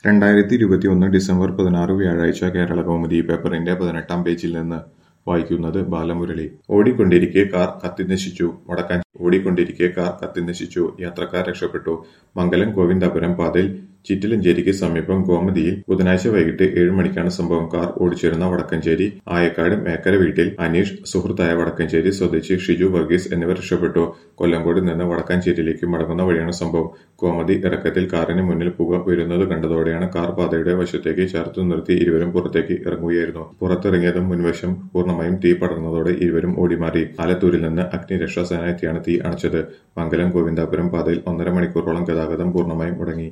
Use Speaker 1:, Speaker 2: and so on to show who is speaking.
Speaker 1: രണ്ടായിരത്തി ഇരുപത്തിയൊന്ന് ഡിസംബർ പതിനാറ് വ്യാഴാഴ്ച കേരള കൗമുദി പേപ്പറിന്റെ പതിനെട്ടാം പേജിൽ നിന്ന് വായിക്കുന്നത് ബാലമുരളി ഓടിക്കൊണ്ടിരിക്കെ കാർ കത്തിനശിച്ചു വടക്കാഞ്ചേരി ഓടിക്കൊണ്ടിരിക്കെ കാർ കത്തിനശിച്ചു യാത്രക്കാർ രക്ഷപ്പെട്ടു മംഗലം ഗോവിന്ദാപുരം പാതയിൽ ചിറ്റിലഞ്ചേരിക്ക് സമീപം ഗോമതിയിൽ ബുധനാഴ്ച വൈകിട്ട് ഏഴ് മണിക്കാണ് സംഭവം കാർ ഓടിച്ചിരുന്ന വടക്കഞ്ചേരി ആയക്കാട് മേക്കര വീട്ടിൽ അനീഷ് സുഹൃത്തായ വടക്കഞ്ചേരി സ്വദേശി ഷിജു വർഗീസ് എന്നിവർ രക്ഷപ്പെട്ടു കൊല്ലങ്കോട് നിന്ന് വടക്കാഞ്ചേരിയിലേക്ക് മടങ്ങുന്ന വഴിയാണ് സംഭവം ഗോമതി ഇറക്കത്തിൽ കാറിന് മുന്നിൽ പുക ഉയരുന്നത് കണ്ടതോടെയാണ് കാർ പാതയുടെ വശത്തേക്ക് ചേർത്തു നിർത്തി ഇരുവരും പുറത്തേക്ക് ഇറങ്ങുകയായിരുന്നു പുറത്തിറങ്ങിയതും മുൻവശം പൂർണ്ണമായും തീ പടർന്നതോടെ ഇരുവരും ഓടിമാറി ആലത്തൂരിൽ നിന്ന് അഗ്നിരക്ഷാസേന എത്തിയാണ് തീ അണച്ചത് മംഗലം ഗോവിന്ദാപുരം പാതയിൽ ഒന്നര മണിക്കൂറോളം ഗതാഗതം പൂർണ്ണമായും മുടങ്ങി